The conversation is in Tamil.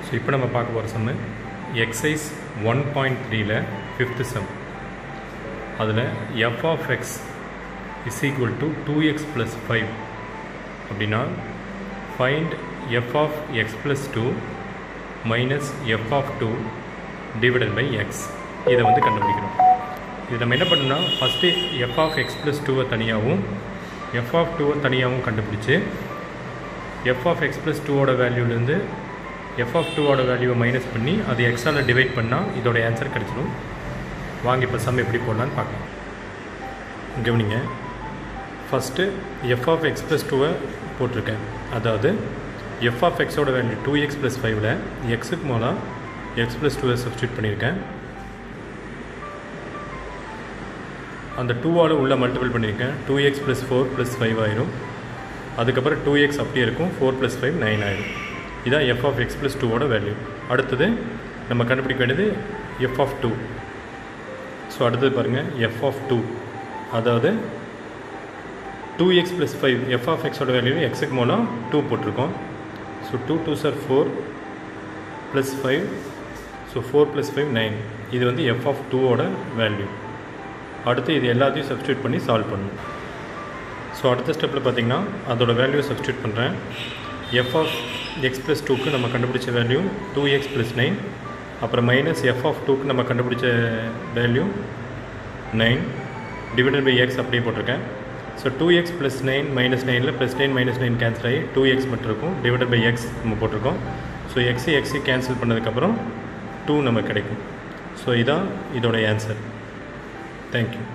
ஸோ இப்போ நம்ம பார்க்க போகிற சம்மு எக்ஸைஸ் ஒன் பாயிண்ட் த்ரீல ஃபிஃப்த்து சம் அதில் F of X is equal to two X plus five அப்படின்னா find F of X plus two minus F of two divided by X இதை வந்து கண்டுபிடிக்கிறோம் இது நம்ம என்ன பண்ணணும்னா first F of X plus டூவை தனியாகவும் எஃப் ஆஃப் டூவை தனியாகவும் கண்டுபிடிச்சி எஃப் ஆஃப் எக்ஸ் ப்ளஸ் டூவோட வேல்யூலேருந்து எஃப் ஆஃப் டூவோட வேல்யூவை மைனஸ் பண்ணி அது எக்ஸால் டிவைட் பண்ணால் இதோட ஆன்சர் கிடச்சிடும் வாங்க இப்போ சம் எப்படி போடலான்னு பார்க்கலாம் கவனிங்க first F of X plus டூவை போட்டிருக்கேன் அதாவது எஃப் ஆஃப் எக்ஸோட வேல்யூ டூ எக்ஸ் ப்ளஸ் ஃபைவ்ல எக்ஸுக்கு மூலம் எக்ஸ் ப்ளஸ் டூவை சப்ஸ்டியூட் பண்ணியிருக்கேன் அந்த டூவால் உள்ளே மல்டிபிள் பண்ணியிருக்கேன் two X plus four plus five ஆயிரும் அதுக்கப்புறம் டூ எக்ஸ் அப்படியே இருக்கும் ஃபோர் ப்ளஸ் ஃபைவ் நைன் ஆயிரும் இதான் எஃப் ஆஃப் எக்ஸ் ப்ளஸ் டூவோட வேல்யூ அடுத்தது நம்ம கண்டுபிடிக்க வேண்டியது எஃப் ஆஃப் டூ ஸோ அடுத்தது பாருங்கள் எஃப் ஆஃப் டூ அதாவது two X plus five F of எக்ஸோட வேல்யூ எக்ஸுக்கு மூலம் டூ போட்டிருக்கோம் so two two sir four plus five so four plus five nine இது வந்து எஃப் ஆஃப் டூவோட வேல்யூ அடுத்து இது எல்லாத்தையும் சப்ஸ்டியூட் பண்ணி சால்வ் பண்ணணும் ஸோ அடுத்த ஸ்டெப்பில் பார்த்தீங்கன்னா அதோட வேல்யூ சப்ஸ்டியூட் பண்ணுறேன் எஃப் ஆஃப் எக்ஸ் ப்ளஸ் டூக்கு நம்ம கண்டுபிடிச்ச value two X plus nine அப்புறம் மைனஸ் எஃப் ஆஃப் டூக்கு நம்ம கண்டுபிடிச்ச value nine divided by X அப்படியே போட்டிருக்கேன் so two X plus nine minus நைனில் plus nine minus nine cancel ஆகி டூ எக்ஸ் மட்டும் இருக்கும் டிவைடட் பை எக்ஸ் நம்ம போட்டிருக்கோம் ஸோ எக்ஸு எக்ஸு கேன்சல் பண்ணதுக்கப்புறம் டூ நமக்கு கிடைக்கும் ஸோ இதான் இதோட ஆன்சர் தேங்க்யூ